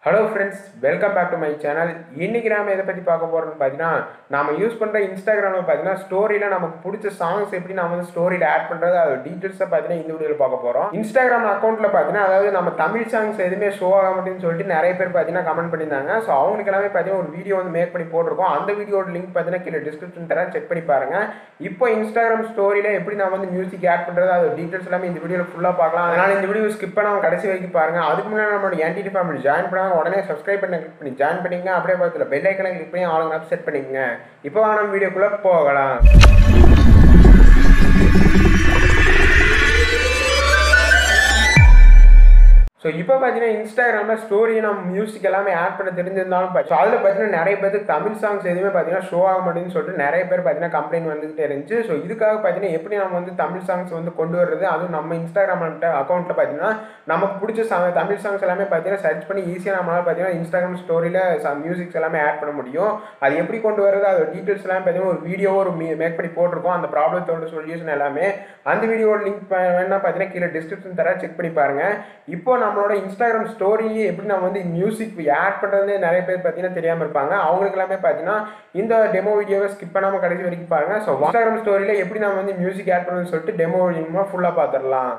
hello friends welcome back to my channel இன்னைக்கு நாம எதை பற்றி பார்க்க போகிறோம்னு பார்த்தீங்கன்னா நாம யூஸ் பண்ணுற இன்ஸ்டாகிராமில் பார்த்தீங்கன்னா ஸ்டோரியில் நமக்கு பிடிச்ச சாங்ஸ் எப்படி நம்ம வந்து ஸ்டோரியில் ஆட் பண்ணுறது அதோட டீட்டெயில்ஸை பார்த்தீங்கன்னா இந்த வீடியோவில் பார்க்க போகிறோம் இன்ஸ்டாகிராம் அக்கௌண்ட்டில் பார்த்தீங்கன்னா அதாவது நம்ம தமிழ் சாங்ஸ் எதுவுமே ஷோ ஆக மாட்டேன்னு சொல்லிட்டு நிறைய பேர் பார்த்தீங்கன்னா கமெண்ட் பண்ணியிருந்தாங்க ஸோ அவங்களுக்கு எல்லாமே பார்த்தீங்கன்னா ஒரு வீடியோ வந்து மேக் பண்ணி போட்டிருக்கோம் அந்த வீடியோட லிங்க் பார்த்தீங்கன்னா கீழே டிஸ்கிரிப்ஷன் தரேன் செக் பண்ணி பாருங்க இப்போ இன்ஸ்டாகிராம் ஸ்டோரியில் எப்படி நான் வந்து மியூசிக் ஆட் பண்ணுறது அதோட டீட்டெயில்ஸ் எல்லாமே இந்த வீடியோவில் ஃபுல்லாக பார்க்கலாம் அதனால் இந்த வீடியோ ஸ்கிப் பண்ணாமல் கடைசி வரைக்கும் பாருங்க அதுக்கு முன்னாடி நம்மளோட என்டிடி ஃபேமிலி ஜாயின் பண்ணாங்க உடனே சப்ஸ்கிரைப் பண்ணி கிளிக் பண்ணி ஜாயின் பண்ணிங்க அப்படியே பார்த்துல பெல் ஐக்கனை கிளிக் பண்ணி ஆளுங்க செட் பண்ணிக்கங்க இப்போ வாங்க நம்ம வீடியோக்குள்ளே போகலாம் ஸோ இப்போ பார்த்தீங்கன்னா இன்ஸ்டாகிராமில் ஸ்டோரி நம்ம மியூசிக் எல்லாமே ஆட் பண்ண தெரிஞ்சிருந்தாலும் ஸோ அதில் பார்த்தீங்கன்னா நிறைய பேர் தமிழ் சாங்ஸ் எதுவுமே பார்த்தீங்கன்னா ஷோ ஆக மாட்டேன்னு சொல்லிட்டு நிறைய பேர் பார்த்தீங்கன்னா கம்ப்ளைண்ட் வந்துகிட்டே இருந்துச்சு ஸோ இதுக்காக பார்த்தீங்கன்னா எப்படி நம்ம வந்து தமிழ் சாங்ஸ் வந்து கொண்டு வர்றது அதுவும் நம்ம இன்ஸ்டாகிராம் அக்கௌண்ட்டில் பார்த்தீங்கன்னா நமக்கு பிடிச்ச சாங் தமிழ் சாங்ஸ் எல்லாமே பார்த்தீங்கன்னா சர்ச் பண்ணி ஈஸியாக நம்மளால் பார்த்தீங்கன்னா இன்ஸ்டாகிராம் ஸ்டோரியில் மியூசிக்ஸ் எல்லாமே ஆட் பண்ண முடியும் அது எப்படி கொண்டு வர்றது அதோட டீட்டெயில்ஸ் எல்லாமே பார்த்தீங்கன்னா ஒரு வீடியோ ஒரு மேக் பண்ணி போட்டிருக்கோம் அந்த ப்ராப்ளத்தோட சொல்யூஷன் எல்லாமே அந்த வீடியோட லிங்க் வேணா பார்த்தீங்கன்னா கீழே டிஸ்கிரிப்ஷன் தர செக் பண்ணி பாருங்க இப்போ நம்மளோட இன்ஸ்டாகிராம் ஸ்டோரியே எப்படி நம்ம வந்து மியூசிக் ஆட் பண்ணுறதுனே நிறைய பேர் பார்த்தீங்கன்னா தெரியாமல் இருப்பாங்க அவங்களுக்கு எல்லாமே பார்த்தீங்கன்னா இந்த டெமோ வீடியோவை ஸ்கிப் பண்ணாமல் கடைசி வரைக்கும் பாருங்க ஸோ இன்ஸ்டாகிராம் ஸ்டோரியில் எப்படி நம்ம வந்து மியூசிக் ஆட் பண்ணணும்னு சொல்லிட்டு டெமோ வீடியோ ஃபுல்லாக பார்த்துடலாம்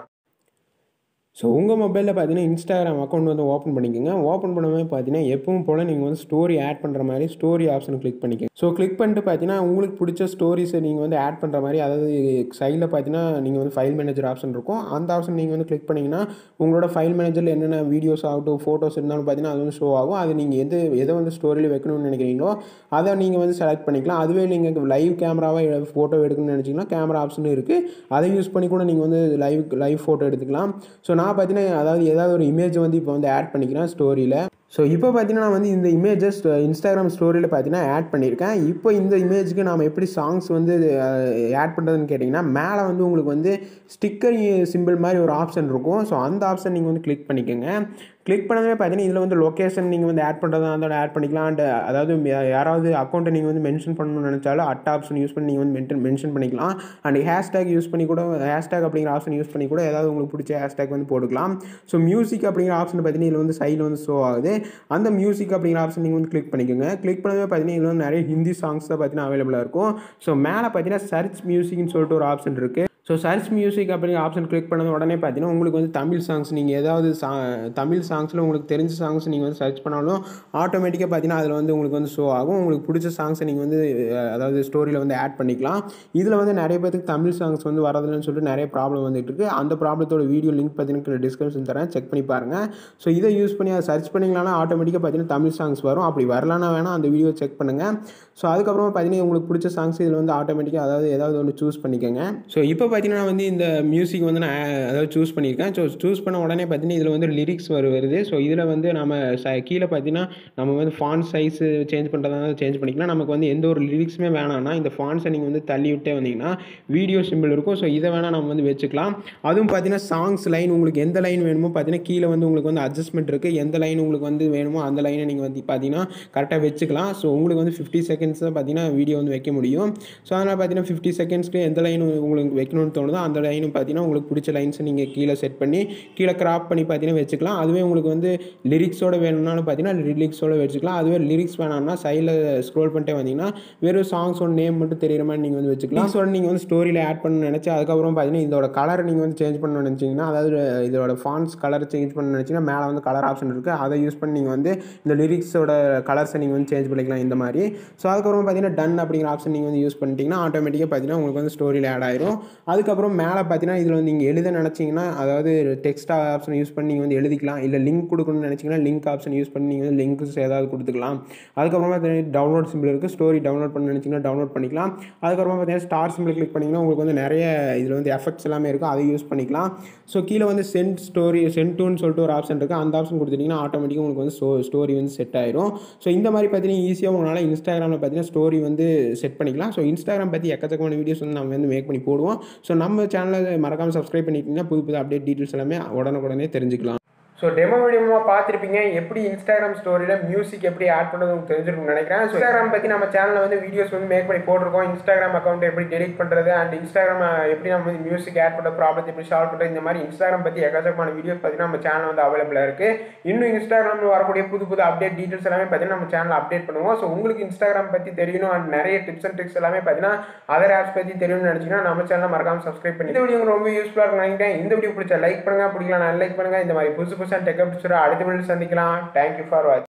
ஸோ உங்கள் மொபைலில் பார்த்தீங்கன்னா இன்ஸ்டாகிராம் அக்கௌண்ட் வந்து ஓப்பன் பண்ணிக்கோங்க ஓப்பன் பண்ணும்போது பார்த்தீங்கன்னா எப்பவும் போல் நீங்கள் வந்து ஸ்டோரி ஆட் பண்ணுற மாதிரி ஸ்டோரி ஆப்ஷன் கிளிக் பண்ணிக்கோங்க ஸோ கிளிக் பண்ணிட்டு பார்த்தீங்கன்னா உங்களுக்கு பிடிச்ச ஸ்டோரிஸை நீங்கள் வந்து ஆட் பண்ணுற மாதிரி அதாவது சைடில் பார்த்தீங்கன்னா நீங்கள் வந்து ஃபைல் மேனேஜர் ஆப்ஷன் இருக்கும் அந்த ஆப்ஷன் நீங்கள் வந்து கிளிக் பண்ணிங்கன்னா உங்களோட ஃபைல் மேனேஜரில் என்னென்ன வீடியோஸ் ஆகட்டும் ஃபோட்டோஸ் இருந்தாலும் பார்த்தீங்கன்னா அது வந்து ஷோ ஆகும் அது நீங்கள் எது எதை வந்து ஸ்டோரியில் வைக்கணும்னு நினைக்கிறீங்களோ அதை நீங்கள் வந்து செலக்ட் பண்ணிக்கலாம் அதுவே நீங்கள் லைவ் கேமராவாக ஃபோட்டோ எடுக்கணும்னு நினச்சிங்கன்னா கேமரா ஆப்ஷன் இருக்குது அதை யூஸ் பண்ணி கூட நீங்கள் வந்து லைவ் லைவ் ஃபோட்டோ எடுத்துக்கலாம் ஸோ நான் பார்த்தீங்கன்னா அதாவது ஏதாவது ஒரு இமேஜ் வந்து இப்போ வந்து ஆட் பண்ணிக்கிறேன் ஸ்டோரியில் ஸோ இப்போ பார்த்தீங்கன்னா நான் வந்து இந்த இமேஜஸ் இன்ஸ்டாகிராம் ஸ்டோரியில் பார்த்தீங்கன்னா ஆட் பண்ணியிருக்கேன் இப்போ இந்த இமேஜுக்கு நாம் எப்படி சாங்ஸ் வந்து ஆட் பண்ணுறதுன்னு கேட்டிங்கன்னா மேலே வந்து உங்களுக்கு வந்து ஸ்டிக்கர் சிம்பிள் மாதிரி ஒரு ஆப்ஷன் இருக்கும் ஸோ அந்த ஆப்ஷன் நீங்கள் வந்து கிளிக் பண்ணிக்கோங்க கிளிக் பண்ணவே பார்த்தீங்கன்னா இதில் வந்து லொக்கேஷன் நீங்கள் வந்து ஆட் பண்ணுறதா இருந்தாலும் ஆட் பண்ணிக்கலாம் அண்ட் அதாவது யாராவது அக்கௌண்ட்டை நீங்கள் வந்து மென்ஷன் பண்ணணும்னு நினச்சாலும் அட் ஆப்ஷன் யூஸ் பண்ணி நீங்கள் வந்து மென்ஷன் மென்ஷன் பண்ணிக்கலாம் அண்ட் ஹேஷ்டேக் யூஸ் பண்ணி கூட ஹேஷ்டேக் அப்படிங்கிற ஆப்ஷன் யூஸ் பண்ணி கூட ஏதாவது உங்களுக்கு பிடிச்ச ஹேஷ்டேக் வந்து போட்டுக்கலாம் ஸோ மியூசிக் அப்படிங்கிற ஆப்ஷன் பார்த்தீங்கன்னா இதில் வந்து சைடில் வந்து ஷோ ஆகுது அந்த மியூசிக் அப்படிங்கிற ஆப்ஷன் நீங்கள் வந்து கிளிக் பண்ணிக்கோங்க கிளிக் பண்ணவே பார்த்தீங்கன்னா இதில் வந்து நிறைய ஹிந்தி சாங்ஸ் தான் பார்த்தீங்கன்னா அவைலபிளாக இருக்கும் ஸோ மேலே பார்த்தீங்கன்னா சர்ச் மியூசிக்னு சொல்லிட்டு ஒரு ஆப்ஷன் இருக்குது ஸோ சர்ச் மியூசிக் அப்படிங்கிற ஆப்ஷன் கிளிக் பண்ணது உடனே பார்த்தீங்கன்னா உங்களுக்கு வந்து தமிழ் சாங்ஸ் நீங்கள் ஏதாவது சா தமிழ் சாங்ஸில் உங்களுக்கு தெரிஞ்ச சாங்ஸ் நீங்கள் வந்து சர்ச் பண்ணாலும் ஆட்டோமேட்டிக்காக பார்த்தீங்கன்னா அதில் வந்து உங்களுக்கு வந்து ஷோ ஆகும் உங்களுக்கு பிடிச்ச சாங்ஸை நீங்கள் வந்து அதாவது ஸ்டோரியில் வந்து ஆட் பண்ணிக்கலாம் இதில் வந்து நிறைய பேருக்கு தமிழ் சாங்ஸ் வந்து வரதுலன்னு சொல்லிட்டு நிறைய ப்ராப்ளம் வந்துட்டு இருக்கு அந்த ப்ராப்ளத்தோட வீடியோ லிங்க் பார்த்தீங்கன்னா டிஸ்கிரிப்ஷன் தரேன் செக் பண்ணி பாருங்கள் ஸோ இதை யூஸ் பண்ணி அதை சர்ச் பண்ணிங்களானா ஆட்டோமேட்டிக்காக பார்த்தீங்கன்னா தமிழ் சாங்ஸ் வரும் அப்படி வரலன்னா வேணால் அந்த வீடியோ செக் பண்ணுங்கள் ஸோ அதுக்கப்புறமா பார்த்தீங்கன்னா உங்களுக்கு பிடிச்ச சாங்ஸ் இதில் வந்து ஆட்டோமேட்டிக்காக அதாவது ஏதாவது ஒன்று சூஸ் பண்ணிக்கோங்க ஸோ இப்போ பார்த்தீங்கன்னா வந்து இந்த மியூசிக் வந்து நான் அதாவது சூஸ் பண்ணியிருக்கேன் ஸோ சூஸ் பண்ண உடனே பார்த்தீங்கன்னா இதில் வந்து லிரிக்ஸ் வரு வருது ஸோ இதில் வந்து நம்ம ச கீழே பார்த்தீங்கன்னா நம்ம வந்து ஃபான் சைஸ் சேஞ்ச் பண்ணுறதா சேஞ்ச் பண்ணிக்கலாம் நமக்கு வந்து எந்த ஒரு லிரிக்ஸுமே வேணாம்னா இந்த ஃபான்ஸை நீங்கள் வந்து தள்ளி விட்டே வந்தீங்கன்னா வீடியோ சிம்பிள் இருக்கும் ஸோ இதை வேணால் நம்ம வந்து வச்சுக்கலாம் அதுவும் பார்த்தீங்கன்னா சாங்ஸ் லைன் உங்களுக்கு எந்த லைன் வேணுமோ பார்த்தீங்கன்னா கீழே வந்து உங்களுக்கு வந்து அட்ஜஸ்ட்மெண்ட் இருக்குது எந்த லைன் உங்களுக்கு வந்து வேணுமோ அந்த லைனை நீங்கள் வந்து பார்த்தீங்கன்னா கரெக்டாக வச்சுக்கலாம் ஸோ உங்களுக்கு வந்து ஃபிஃப்டி செகண்ட்ஸ் தான் பார்த்தீங்கன்னா வீடியோ வந்து வைக்க முடியும் ஸோ அதனால் பார்த்தீங்கன்னா ஃபிஃப்டி செகண்ட்ஸ்க்கு எந்த லைன் உங்களுக்கு வைக்கணும்னு தோணுதோ அந்த லைனும் பார்த்தீங்கன்னா உங்களுக்கு பிடிச்ச லைன்ஸை நீங்கள் கீழே செட் பண்ணி கீழே கிராப் பண்ணி பார்த்தீங்கன்னா வச்சுக்கலாம் அதுவே உங்களுக்கு வந்து லிரிக்ஸோட வேணும்னாலும் பார்த்தீங்கன்னா லிரிக்ஸோட வச்சுக்கலாம் அதுவே லிரிக்ஸ் வேணாம்னா சைடில் ஸ்க்ரோல் பண்ணிட்டே வந்தீங்கன்னா வெறும் சாங்ஸோட நேம் மட்டும் தெரியுற மாதிரி நீங்கள் வந்து வச்சுக்கலாம் ஸோ நீங்கள் வந்து ஸ்டோரியில் ஆட் பண்ண நினச்சி அதுக்கப்புறம் பார்த்தீங்கன்னா இதோட கலர் நீங்கள் வந்து சேஞ்ச் பண்ண நினச்சிங்கன்னா அதாவது இதோட ஃபான்ஸ் கலர் சேஞ்ச் பண்ண நினச்சிங்கன்னா மேலே வந்து கலர் ஆப்ஷன் இருக்குது அதை யூஸ் பண்ணி நீங்கள் வந்து இந்த லிரிக்ஸோட கலர்ஸை நீங்கள் வந்து சேஞ்ச் பண்ணிக்கலாம் இந்த மாதிரி ஸோ அதுக்கப்புறம் பார்த்தீங்கன்னா டன் அப்படிங்கிற ஆப்ஷன் நீங்கள் வந்து யூஸ் பண்ணிட்டீங்கன்னா ஆட்டோமேட்டிக்காக பார்த்தீங்கன்னா உங்களுக்கு வந்து ஸ்டோரியில் ஆட் ஆயிரும் அதுக்கப்புறம் மேலே பார்த்தீங்கன்னா இதில் வந்து நீங்கள் எழுத நினச்சிங்கன்னா அதாவது டெக்ஸ்ட் ஆப்ஷன் யூஸ் பண்ணி நீங்கள் வந்து எழுதிக்கலாம் இல்லை லிங்க் கொடுக்கணும்னு நினச்சிங்கன்னா லிங்க் ஆப்ஷன் யூஸ் பண்ணி நீங்கள் வந்து லிங்க்ஸ் ஏதாவது கொடுத்துக்கலாம் அதுக்கப்புறமா பார்த்தீங்கன்னா டவுன்லோட் சிம்பிள் இருக்குது ஸ்டோரி டவுன்லோட் பண்ண நினச்சிங்கன்னா டவுன்லோட் பண்ணிக்கலாம் அதுக்கப்புறமா பார்த்தீங்கன்னா ஸ்டார் சிம்பிள் கிளிக் பண்ணிங்கன்னா உங்களுக்கு வந்து நிறைய இதில் வந்து எஃபெக்ட்ஸ் எல்லாமே இருக்கும் அதை யூஸ் பண்ணிக்கலாம் ஸோ கீழே வந்து சென்ட் ஸ்டோரி சென்ட்டுன்னு சொல்லிட்டு ஒரு ஆப்ஷன் இருக்குது அந்த ஆப்ஷன் கொடுத்துட்டிங்கன்னா ஆட்டோமேட்டிக்காக உங்களுக்கு வந்து ஸ்டோ ஸ்டோரி வந்து செட் ஆயிரும் ஸோ இந்த மாதிரி பார்த்தீங்கன்னா ஈஸியாக உங்களால் இன்ஸ்டாகிராமில் பார்த்தீங்கன்னா ஸ்டோரி வந்து செட் பண்ணிக்கலாம் ஸோ இன்ஸ்டாகிராம் பற்றி எக்கச்சக்கமான வீடியோஸ் வந்து நம்ம வந்து மேக் பண்ணி போடுவோம் ஸோ நம்ம சேனலை மறக்காமல் சப்ஸ்கிரைப் பண்ணிட்டீங்கன்னா புது புது அப்டேட் டீட்டெயில்ஸ் எல்லாமே உடனுக்குடனே தெரிஞ்சுக்கலாம் ஸோ டெமோ வீடியோமாக பார்த்துருப்பீங்க எப்படி இன்ஸ்டாகிராம் ஸ்டோரியில் மியூசிக் எப்படி ஆட் பண்ணுறது உங்களுக்கு தெரிஞ்சிருக்கும்னு நினைக்கிறேன் ஸோ இன்ஸ்டாகிராம் பற்றி நம்ம சேனலில் வந்து வீடியோஸ் வந்து மேக் பண்ணி போட்டிருக்கோம் இன்ஸ்டாகிராம் அக்கௌண்ட் எப்படி டெலிட் பண்ணுறது அண்ட் இன்ஸ்டாகிராம் எப்படி நம்ம வந்து மியூசிக் ஆட் பண்ணுற ப்ராப்ளத்தை எப்படி சால்வ் பண்ணுறது இந்த மாதிரி இன்ஸ்டாகிராம் பற்றி எக்கச்சக்கமான வீடியோஸ் பார்த்தீங்கன்னா நம்ம சேனல் வந்து அவைலபிளாக இருக்குது இன்னும் இன்ஸ்டாகிராமில் வரக்கூடிய புது புது அப்டேட் டீட்டெயில்ஸ் எல்லாமே பார்த்தீங்கன்னா நம்ம சேனல் அப்டேட் பண்ணுவோம் ஸோ உங்களுக்கு இன்ஸ்டாகிராம் பற்றி தெரியணும் அண்ட் நிறைய டிப்ஸ் அண்ட் ட்ரிக்ஸ் எல்லாமே பார்த்தீங்கன்னா அதர் ஆப்ஸ் பற்றி தெரியணும்னு நினச்சிங்கன்னா நம்ம சேனலை மறக்காம சப்ஸ்கிரைப் பண்ணி இந்த வீடியோ உங்களுக்கு ரொம்ப யூஸ்ஃபுல்லாக இருக்கும் நினைக்கிறேன் இந்த வீடியோ பிடிச்சா லைக் பண்ணுங்க பிடிக்கலாம் நான் லைக் பண்ணுங்க இந்த மாதிரி புதுசு புதுசாக டெக் அப்ஸ் அடுத்த வீடியோ சந்திக்கலாம் தேங்க்யூ ஃபார் வாட்ச்